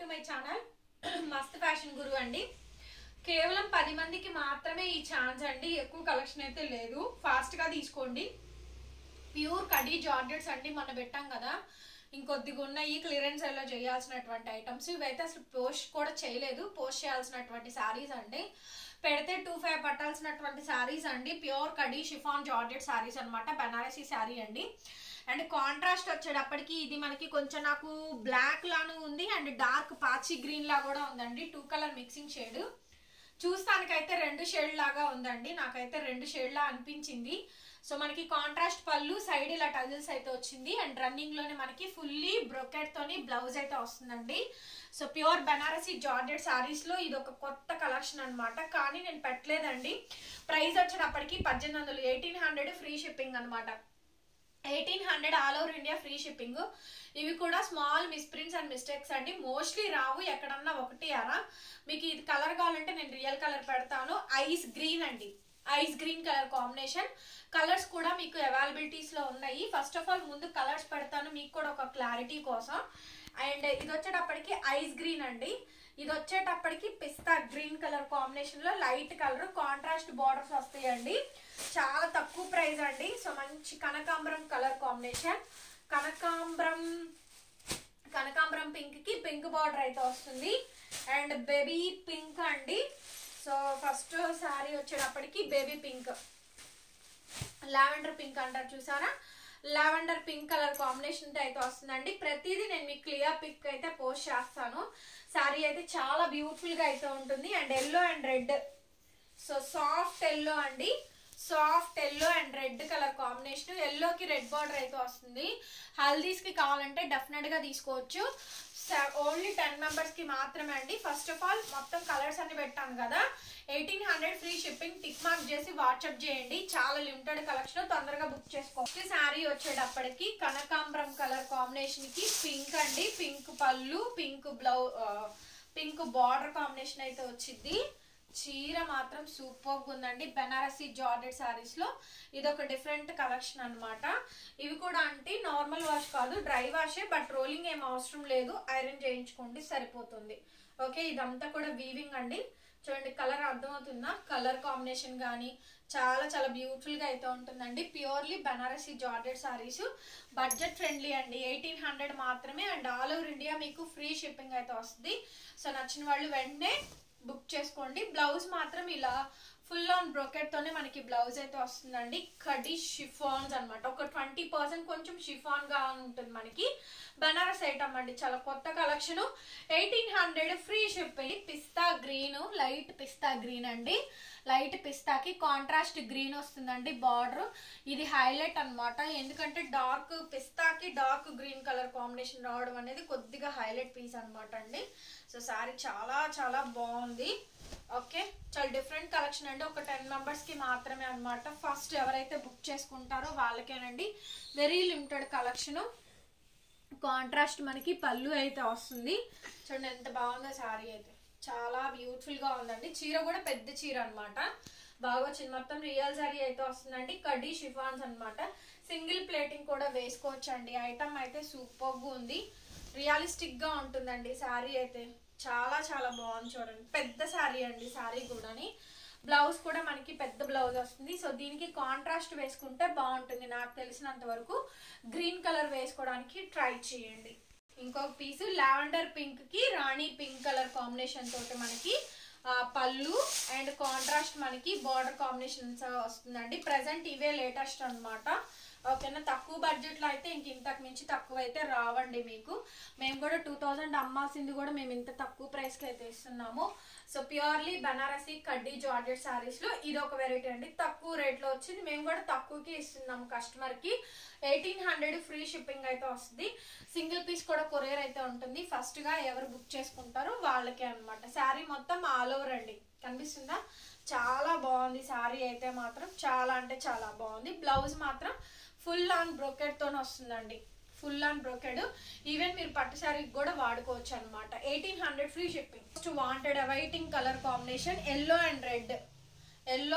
to my channel Mast fashion guru అండి కేవలం పది మందికి మాత్రమే ఈ ఛాన్స్ అండి ఎక్కువ కలెక్షన్ అయితే లేదు ఫాస్ట్ గా తీసుకోండి ప్యూర్ కడీ జార్జెట్స్ అండి మొన్న పెట్టాం కదా ఇంకొద్దిగా ఉన్నాయి క్లియరెన్స్ లో చేయాల్సినటువంటి ఐటమ్స్ ఇవైతే అసలు పోస్ట్ కూడా చేయలేదు పోస్ట్ చేయాల్సినటువంటి శారీస్ అండి పెడితే టూ ఫైవ్ పట్టాల్సినటువంటి శారీస్ అండి pure khadi chiffon georgette saris అన్నమాట బనారసీ శారీ అండి అండ్ కాంట్రాస్ట్ వచ్చేటప్పటికి ఇది మనకి కొంచెం నాకు బ్లాక్ లాను ఉంది అండ్ డార్క్ పాచి గ్రీన్ లా కూడా ఉందండి టూ కలర్ మిక్సింగ్ షేడ్ చూస్తానికైతే రెండు షేడ్ లాగా ఉందండి నాకైతే రెండు షేడ్ లా అనిపించింది సో మనకి కాంట్రాస్ట్ పళ్ళు సైడ్ ఇలా టజల్స్ అయితే వచ్చింది అండ్ రన్నింగ్ లోనే మనకి ఫుల్లీ బ్రొకెట్ తోని బ్లౌజ్ అయితే వస్తుందండి so pure Banarasi georgette saris లో ఇది ఒక కొత్త కలెక్షన్ అన్నమాట కానీ నేను పెట్టలేదండి ప్రైస్ వచ్చేటప్పటికి పద్దెనిమిది వందలు ఎయిటీన్ హండ్రెడ్ ఫ్రీ షిప్పింగ్ అనమాట eighteen hundred all over India free shipping ఇవి కూడా స్మాల్ మిస్ప్రింట్స్ అండ్ మిస్టేక్స్ అండి మోస్ట్లీ రావు ఎక్కడన్నా ఒకటి అరా మీకు ఇది కలర్ కావాలంటే నేను రియల్ కలర్ పెడతాను ఐస్ గ్రీన్ అండి ice green colour combination colours కూడా మీకు అవైలబిలిటీస్ లో ఉన్నాయి ఫస్ట్ ఆఫ్ ఆల్ ముందు కలర్స్ పెడతాను మీకు కూడా ఒక క్లారిటీ కోసం అండ్ ఇది వచ్చేటప్పటికి ఐస్ గ్రీన్ అండి ఇది వచ్చేటప్పటికి పిస్తా గ్రీన్ కలర్ కాంబినేషన్ లో లైట్ కలర్ కాంట్రాస్ట్ బార్డర్స్ వస్తాయండి చాలా తక్కువ ప్రైస్ అండి సో మంచి కనకాంబరం కలర్ కాంబినేషన్ కనకాంబరం కనకాంబరం పింక్ కి పింక్ బార్డర్ అయితే వస్తుంది అండ్ బేబీ పింక్ అండి సో ఫస్ట్ శారీ వచ్చేటప్పటికి బేబీ పింక్ లావెండర్ పింక్ అంటారు చూసారా లావెండర్ పింక్ కలర్ కాంబినేషన్ అయితే వస్తుందండి ప్రతిదీ నేను మీకు క్లియర్ పిక్ అయితే పోస్ట్ చేస్తాను శారీ అయితే చాలా బ్యూటిఫుల్ గా అయితే ఉంటుంది and yellow and red so soft yellow అండి soft yellow and red colour combination ఎల్లోకి రెడ్ బార్డర్ అయితే వస్తుంది హల్దీస్ కి కావాలంటే డెఫినెట్ గా తీసుకోవచ్చు ఓన్లీ టెన్ మెంబర్స్ కి మాత్రమే అండి ఫస్ట్ ఆఫ్ ఆల్ మొత్తం కలర్స్ అన్ని పెట్టాను కదా eighteen hundred free shipping tick mark చేసి వాట్సాప్ చేయండి చాలా లిమిటెడ్ కలెక్షన్ తొందరగా బుక్ చేసుకోవచ్చు శారీ వచ్చేటప్పటికి కనకాంబరం కలర్ కాంబినేషన్ కి పింక్ అండి పింక్ పళ్ళు పింక్ బ్లౌ పింక్ బార్డర్ కాంబినేషన్ అయితే వచ్చింది చీర మాత్రం సూపర్ ఉందండి బెనారసీ జార్డెడ్ సారీస్ లో ఇది ఒక డిఫరెంట్ కలెక్షన్ అనమాట ఇవి కూడా అంటే నార్మల్ వాష్ కాదు డ్రై వాషే బట్ రోలింగ్ ఏం అవసరం లేదు ఐరన్ చేయించుకోండి సరిపోతుంది ఓకే ఇదంతా కూడా వీవింగ్ అండి చూడండి కలర్ అర్థమవుతుందా కలర్ కాంబినేషన్ కానీ చాలా చాలా బ్యూటిఫుల్ గా అయితే ఉంటుందండి purely Banarasi georgette saris budget friendly అండి ఎయిటీన్ హండ్రెడ్ మాత్రమే అండ్ ఆల్ ఓవర్ ఇండియా మీకు ఫ్రీ షిప్పింగ్ అయితే వస్తుంది సో నచ్చిన వాళ్ళు వెంటనే బుక్ చేసుకోండి బ్లౌజ్ మాత్రం ఇలా ఫుల్ ఆన్ బ్రోకెట్ తోనే మనకి బ్లౌజ్ అయితే వస్తుందండి కడి షిఫాన్స్ అనమాట ఒక ట్వంటీ పర్సెంట్ కొంచెం షిఫాన్ గా ఉంటుంది మనకి బనారస్ ఐటమ్ అండి చాలా కొత్త collection eighteen hundred free shipping pista green light pista green అండి లైట్ పిస్తాకి కాంట్రాస్ట్ గ్రీన్ వస్తుందండి బార్డర్ ఇది హైలైట్ అనమాట ఎందుకంటే డార్క్ పిస్తాకి డార్క్ గ్రీన్ కలర్ కాంబినేషన్ రావడం అనేది కొద్దిగా హైలైట్ పీస్ అనమాట అండి సో సారీ చాలా చాలా బాగుంది ఓకే చాలా డిఫరెంట్ కలెక్షన్ అండి ఒక టెన్ మెంబర్స్ కి మాత్రమే అనమాట ఫస్ట్ ఎవరైతే బుక్ చేసుకుంటారో వాళ్ళకేనండి వెరీ లిమిటెడ్ కలెక్షన్ కాంట్రాస్ట్ మనకి పళ్ళు అయితే వస్తుంది చూడండి ఎంత బాగుందో సారీ అయితే చాలా బ్యూటిఫుల్ గా ఉందండి చీర కూడా పెద్ద చీర అనమాట బాగా వచ్చింది మొత్తం రియల్ సారీ అయితే వస్తుందండి కడ్డీ షిఫాన్స్ అనమాట సింగిల్ ప్లేటింగ్ కూడా వేసుకోవచ్చు అండి ఐటమ్ అయితే సూపర్ ఉంది రియలిస్టిక్ గా ఉంటుందండి శారీ అయితే చాలా చాలా బాగుంది చూడండి పెద్ద శారీ అండి శారీ కూడాని బ్లౌజ్ కూడా మనకి పెద్ద బ్లౌజ్ వస్తుంది సో దీనికి కాంట్రాస్ట్ వేసుకుంటే బాగుంటుంది నాకు తెలిసినంత వరకు గ్రీన్ కలర్ వేసుకోవడానికి ట్రై చేయండి ఇంకొక పీస్ లావెండర్ పింక్ కి రాణి పింక్ కలర్ కాంబినేషన్ తోటి మనకి పళ్ళు అండ్ కాంట్రాస్ట్ మనకి బార్డర్ కాంబినేషన్ వస్తుందండి ప్రజెంట్ ఇవే లేటెస్ట్ అనమాట ఓకేనా తక్కువ బడ్జెట్ లో అయితే ఇంక ఇంతకు మించి తక్కువ అయితే రావండి మీకు మేము కూడా టూ థౌజండ్ అమ్మాల్సింది కూడా మేము ఇంత తక్కువ ప్రైస్ కి అయితే ఇస్తున్నాము సో ప్యూర్లీ బనారసి కడ్డీ జార్జెట్ సారీస్ లో ఇది ఒక వెరైటీ అండి తక్కువ రేట్ లో వచ్చింది మేము కూడా తక్కువకి ఇస్తున్నాము కస్టమర్ కి ఎయిటీన్ హండ్రెడ్ ఫ్రీ షిప్పింగ్ అయితే వస్తుంది సింగిల్ పీస్ కూడా కొరియర్ అయితే ఉంటుంది ఫస్ట్ గా ఎవరు బుక్ చేసుకుంటారో వాళ్ళకే అనమాట శారీ మొత్తం ఆల్ ఓవర్ అండి కనిపిస్తుందా చాలా బాగుంది శారీ అయితే మాత్రం చాలా అంటే చాలా బాగుంది బ్లౌజ్ మాత్రం ఫుల్ ఆన్ బ్రోకెడ్ తోనే వస్తుందండి ఫుల్ ఆన్ బ్రోకెడ్ ఈవెన్ మీరు పట్టు శారీకి కూడా వాడుకోవచ్చు అనమాట eighteen hundred free shipping first wanted waiting colour combination yellow and red yellow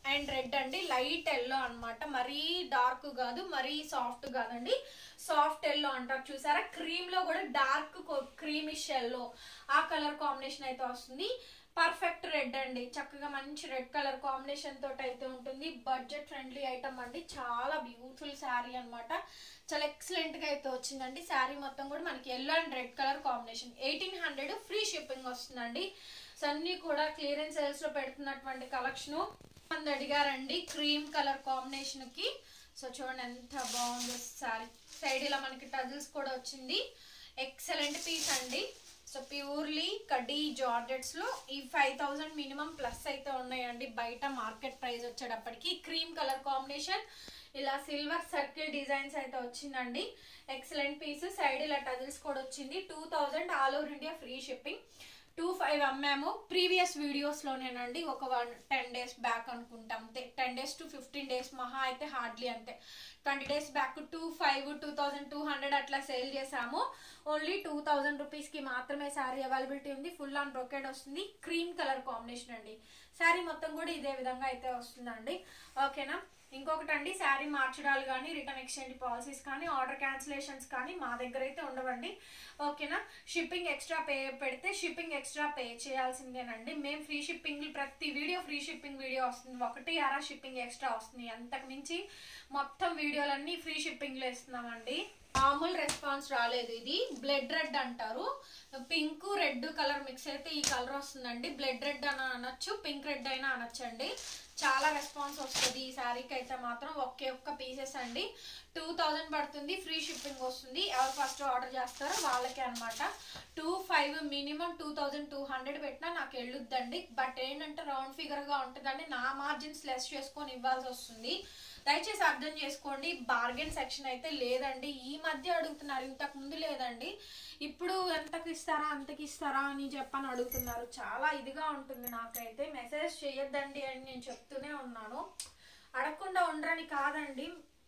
and red అండి లైట్ ఎల్లో అన్నమాట మరీ డార్క్ కాదు మరీ సాఫ్ట్ కాదండి సాఫ్ట్ ఎల్లో అంటారు చూసారా క్రీమ్ లో కూడా డార్క్ క్రీమిష్ ఎల్లో ఆ కలర్ కాంబినేషన్ అయితే వస్తుంది పర్ఫెక్ట్ రెడ్ అండి చక్కగా మంచి రెడ్ కలర్ కాంబినేషన్ తోటి అయితే ఉంటుంది బడ్జెట్ ఫ్రెండ్లీ ఐటమ్ అండి చాలా బ్యూటిఫుల్ శారీ అన్నమాట చాలా ఎక్సలెంట్ గా అయితే వచ్చిందండి శారీ మొత్తం కూడా మనకి yellow and red colour combination eighteen hundred free shipping వస్తుందండి సో అన్ని కూడా క్లియరెన్స్ సేల్స్ లో పెడుతున్నటువంటి కలెక్షన్ మంది అడిగారండి క్రీమ్ కలర్ కాంబినేషన్ కి సో చూడండి ఎంత బాగుందో శారీ సైడ్ ఇలా మనకి టజిల్స్ కూడా వచ్చింది ఎక్సలెంట్ పీస్ అండి సో ప్యూర్లీ కడ్డీ జార్జెట్స్ లో ఈ ఫైవ్ థౌసండ్ మినిమం ప్లస్ అయితే ఉన్నాయండి బయట మార్కెట్ ప్రైస్ వచ్చేటప్పటికి క్రీమ్ కలర్ కాంబినేషన్ ఇలా సిల్వర్ సర్కిల్ డిజైన్స్ అయితే వచ్చిందండి ఎక్సలెంట్ పీస్ సైడ్ ఇలా టజిల్స్ కూడా వచ్చింది two thousand all over India free shipping two five అమ్మాము ప్రీవియస్ వీడియోస్లోనేనండి ఒక వన్ టెన్ డేస్ బ్యాక్ అనుకుంటాం అంతే ten days to fifteen days మహా అయితే హార్డ్లీ అంతే twenty days back two five two thousand two hundred అట్లా సేల్ చేసాము ఓన్లీ టూ థౌజండ్ రూపీస్కి మాత్రమే శారీ అవైలబిలిటీ ఉంది ఫుల్ ఆన్ బ్రొకెడ్ వస్తుంది క్రీమ్ కలర్ కాంబినేషన్ అండి శారీ మొత్తం కూడా ఇదే విధంగా అయితే వస్తుందండి ఓకేనా ఇంకొకటి అండి శారీ మార్చడాలు కానీ రిటర్న్ ఎక్స్చేంజ్ పాలసీస్ కానీ ఆర్డర్ క్యాన్సిలేషన్స్ కానీ మా దగ్గర అయితే ఉండవండి ఓకేనా షిప్పింగ్ ఎక్స్ట్రా పే పెడితే షిప్పింగ్ ఎక్స్ట్రా పే చేయాల్సిందేనండి మేము ఫ్రీ షిప్పింగ్ ప్రతి వీడియో ఫ్రీ షిప్పింగ్ వీడియో వస్తుంది ఒకటి అరా షిప్పింగ్ ఎక్స్ట్రా వస్తుంది అంతకు మించి మొత్తం వీడియోలన్నీ ఫ్రీ షిప్పింగ్లో ఇస్తున్నామండి మామూలు రెస్పాన్స్ రాలేదు ఇది బ్లడ్ రెడ్ అంటారు పింక్ రెడ్ కలర్ మిక్స్ అయితే ఈ కలర్ వస్తుందండి బ్లడ్ రెడ్ అని అనొచ్చు పింక్ రెడ్ అయినా అనొచ్చండి చాలా రెస్పాన్స్ వస్తుంది ఈ శారీకి అయితే మాత్రం ఒకే ఒక్క పీసెస్ అండి టూ థౌజండ్ పడుతుంది ఫ్రీ షిప్పింగ్ వస్తుంది ఎవరు ఫస్ట్ ఆర్డర్ చేస్తారో వాళ్ళకే అనమాట two five minimum two thousand two hundred పెట్టినా నాకు వెళ్ళుద్దండి బట్ ఏంటంటే రౌండ్ ఫిగర్గా ఉంటుందండి నా మార్జిన్స్ లెస్ చేసుకొని ఇవ్వాల్సి వస్తుంది దయచేసి అర్థం చేసుకోండి బార్గెన్ సెక్షన్ అయితే లేదండి ఈ మధ్య అడుగుతున్నారు ఇంతకు ముందు లేదండి ఇప్పుడు ఎంతకి ఇస్తారా అంతకి ఇస్తారా అని చెప్పని అడుగుతున్నారు చాలా ఇదిగా ఉంటుంది నాకైతే మెసేజ్ చేయొద్దండి అని నేను చెప్తూనే ఉన్నాను అడగకుండా ఉండరని కాదండి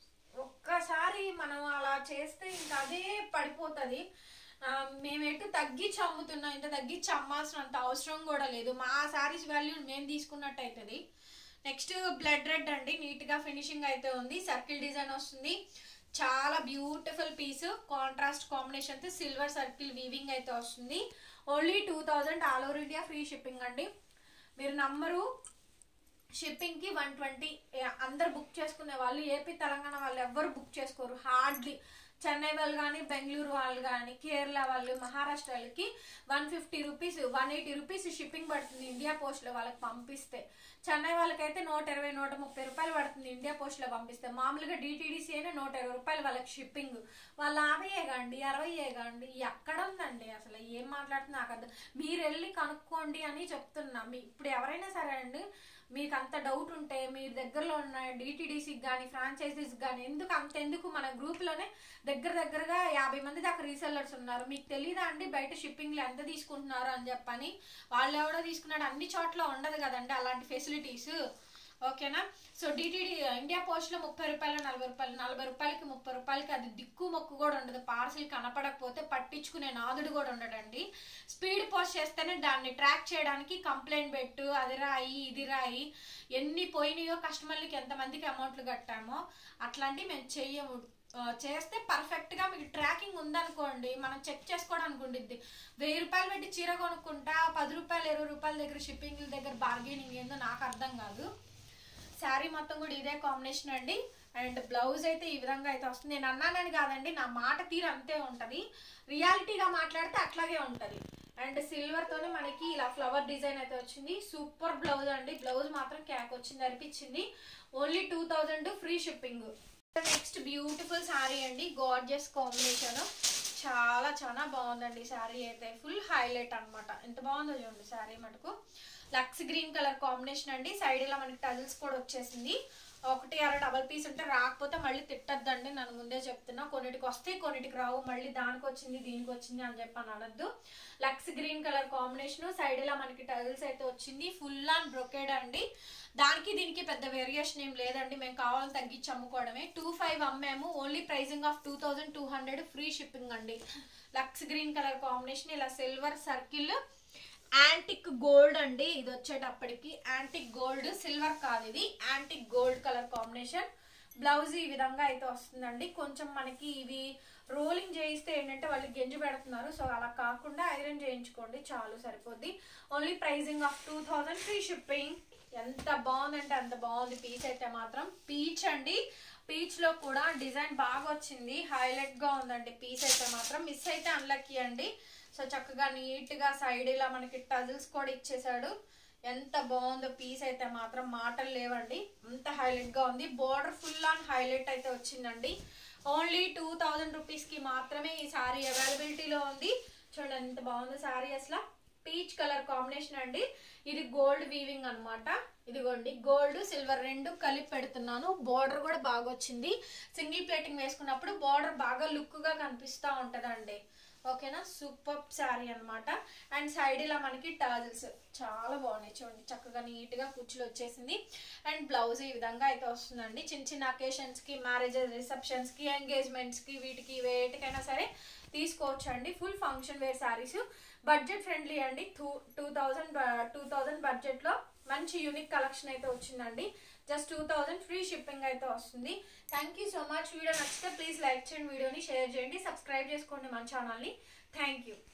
ఒక్కసారి మనం అలా చేస్తే ఇంకా అదే పడిపోతుంది మేము ఎటు తగ్గించి అమ్ముతున్నాం ఇంత తగ్గించి అమ్మాల్సినంత అవసరం కూడా లేదు మా శారీస్ వాల్యూ మేము తీసుకున్నట్టు అవుతుంది నెక్స్ట్ బ్లడ్ రెడ్ అండి నీట్ గా ఫినిషింగ్ అయితే ఉంది సర్కిల్ డిజైన్ వస్తుంది చాలా బ్యూటిఫుల్ పీస్ కాంట్రాస్ట్ కాంబినేషన్ తో సిల్వర్ సర్కిల్ వీవింగ్ అయితే వస్తుంది only two thousand all over India free shipping అండి మీరు నంబరు షిప్పింగ్ కి వన్ ట్వంటీ అందరు బుక్ చేసుకునే వాళ్ళు ఏపీ తెలంగాణ వాళ్ళు ఎవ్వరు బుక్ చేసుకోరు హార్డ్లీ చెన్నై వాళ్ళు కానీ బెంగళూరు వాళ్ళు కానీ కేరళ వాళ్ళు మహారాష్ట్ర వాళ్ళకి one fifty rupees one eighty rupees shipping పడుతుంది ఇండియా పోస్ట్లో వాళ్ళకి పంపిస్తే చెన్నై వాళ్ళకైతే నూట ఇరవై నూట ముప్పై రూపాయలు పడుతుంది ఇండియా పోస్ట్లో పంపిస్తే మామూలుగా డిటీడీసీ అయినా నూట ఇరవై రూపాయలు వాళ్ళకి షిప్పింగ్ వాళ్ళ యాభై కాండి అరవై కాండి ఎక్కడ ఉందండి అసలు ఏం మాట్లాడుతున్నా నాకు అర్థం మీరు వెళ్ళి కనుక్కోండి అని చెప్తున్నా మీ ఇప్పుడు ఎవరైనా సరే అండి మీకు అంత డౌట్ ఉంటే మీ దగ్గరలో ఉన్న డిటీడీసీకి కానీ ఫ్రాంచైజీస్ కానీ ఎందుకు అంత ఎందుకు మన గ్రూప్లోనే దగ్గర దగ్గరగా యాభై మంది దాకా రీసెల్లర్స్ ఉన్నారు మీకు తెలీదా అండి బయట షిప్పింగ్లో ఎంత తీసుకుంటున్నారు అని చెప్పని వాళ్ళు ఎవడో తీసుకున్నాడు అన్ని చోట్ల ఉండదు కదండి అలాంటి ఫెసిలిటీస్ ఓకేనా సో డిటిడి ఇండియా పోస్ట్లో ముప్పై రూపాయలు నలభై రూపాయలు నలభై రూపాయలకి ముప్పై రూపాయలకి అది దిక్కు మొక్కు కూడా ఉండదు పార్సిల్ కనపడకపోతే పట్టించుకునే నాదుడు కూడా ఉండడండి స్పీడ్ పోస్ట్ చేస్తేనే దాన్ని ట్రాక్ చేయడానికి కంప్లైంట్ పెట్టు అది రాయి ఇది రాయి ఎన్ని పోయినాయో కస్టమర్లకి ఎంతమందికి అమౌంట్లు కట్టామో అట్లాంటివి మేము చెయ్యము చేస్తే పర్ఫెక్ట్ గా మీకు ట్రాకింగ్ ఉందనుకోండి మనం చెక్ చేసుకోవడానికి ఉండిద్ది వెయ్యి రూపాయలు పెట్టి చీర కొనుక్కుంటా పది రూపాయలు ఇరవై రూపాయల దగ్గర షిప్పింగ్ దగ్గర బార్గెనింగ్ ఏందో నాకు అర్థం కాదు శారీ మొత్తం కూడా ఇదే కాంబినేషన్ అండి అండ్ బ్లౌజ్ అయితే ఈ విధంగా అయితే వస్తుంది నేను అన్నానని కాదండి నా మాట తీరు అంతే ఉంటుంది రియాలిటీగా మాట్లాడితే అట్లాగే ఉంటుంది అండ్ సిల్వర్ తోనే మనకి ఇలా ఫ్లవర్ డిజైన్ అయితే వచ్చింది సూపర్ బ్లౌజ్ అండి బ్లౌజ్ మాత్రం క్యాక్ వచ్చింది అనిపించింది only two thousand free shipping next beautiful sari అండి గార్జియస్ కాంబినేషన్ చాలా చాలా బాగుందండి శారీ అయితే ఫుల్ హైలైట్ అనమాట ఎంత బాగుందో చూడండి శారీ మటుకు లక్స్ గ్రీన్ కలర్ కాంబినేషన్ అండి సైడ్ ఇలా మనకి టజిల్స్ కూడా వచ్చేసింది ఒకటి అర డబల్ పీస్ ఉంటే రాకపోతే మళ్ళీ తిట్టద్దండి నన్ను ముందే చెప్తున్నా కొన్నిటికి వస్తే కొన్నిటికి రావు మళ్ళీ దానికి వచ్చింది దీనికి వచ్చింది అని చెప్పి అని అనొద్దు lux green colour combination side ఇలా మనకి టజిల్స్ అయితే వచ్చింది ఫుల్ ఆన్ బ్రొకేడ్ అండి దానికి దీనికి పెద్ద వేరియేషన్ ఏం లేదండి మేము కావాలని తగ్గించి అమ్ముకోవడమే టూ ఫైవ్ అమ్మాము only pricing of two thousand two hundred free shipping అండి లక్స్ గ్రీన్ కలర్ కాంబినేషన్ ఇలా సిల్వర్ సర్కిల్ యాంటిక్ గోల్డ్ అండి ఇది వచ్చేటప్పటికి యాంటిక్ గోల్డ్ సిల్వర్ కాదు ఇది antique gold colour combination blouse ఈ విధంగా అయితే వస్తుందండి కొంచెం మనకి ఇవి రోలింగ్ చేయిస్తే ఏంటంటే వాళ్ళు గెంజి పెడుతున్నారు సో అలా కాకుండా ఐరన్ చేయించుకోండి చాలు సరిపోద్ది only pricing of two thousand free shipping ఎంత బాగుందంటే అంత బాగుంది పీస్ అయితే మాత్రం పీచ్ అండి పీచ్ లో కూడా డిజైన్ బాగా వచ్చింది హైలైట్ గా ఉందండి పీస్ అయితే మాత్రం మిస్ అయితే అన్లక్కీ అండి సో చక్కగా నీట్ గా సైడ్ ఇలా మనకి టజిల్స్ కూడా ఇచ్చేసాడు ఎంత బాగుందో పీస్ అయితే మాత్రం మాటలు లేవండి అంత హైలైట్ గా ఉంది బోర్డర్ ఫుల్ ఆన్ హైలైట్ అయితే వచ్చిందండి ఓన్లీ టూ థౌజండ్ రూపీస్ కి మాత్రమే ఈ సారీ అవైలబిలిటీలో ఉంది చూడండి ఎంత బాగుందో సారీ అసలు పీచ్ కలర్ కాంబినేషన్ అండి ఇది గోల్డ్ వీవింగ్ అన్నమాట ఇదిగోండి గోల్డ్ సిల్వర్ రెండు కలిపి పెడుతున్నాను బార్డర్ కూడా బాగా వచ్చింది సింగిల్ ప్లేటింగ్ వేసుకున్నప్పుడు బార్డర్ బాగా లుక్ గా కనిపిస్తూ ఉంటదండి ఓకేనా సూపర్ శారీ అన్నమాట అండ్ సైడ్ ఇలా మనకి టాజిల్స్ చాలా బాగున్నాయి చూడండి చక్కగా నీట్ గా కుచ్చులు వచ్చేసింది అండ్ బ్లౌజ్ ఈ విధంగా అయితే వస్తుందండి చిన్న చిన్న అకేషన్స్ కి మ్యారేజెస్ రిసెప్షన్స్ కి ఎంగేజ్మెంట్స్ కి వీటికి వేటికైనా సరే తీసుకోవచ్చు అండి full function wear saris budget friendly అండి two two thousand two thousand budget లో మంచి యూనిక్ కలెక్షన్ అయితే వచ్చిందండి just two thousand free shipping అయితే వస్తుంది thank you so much video నచ్చితే ప్లీజ్ లైక్ చేయండి వీడియోని షేర్ చేయండి సబ్స్క్రైబ్ చేసుకోండి మన ఛానల్ని థ్యాంక్ యూ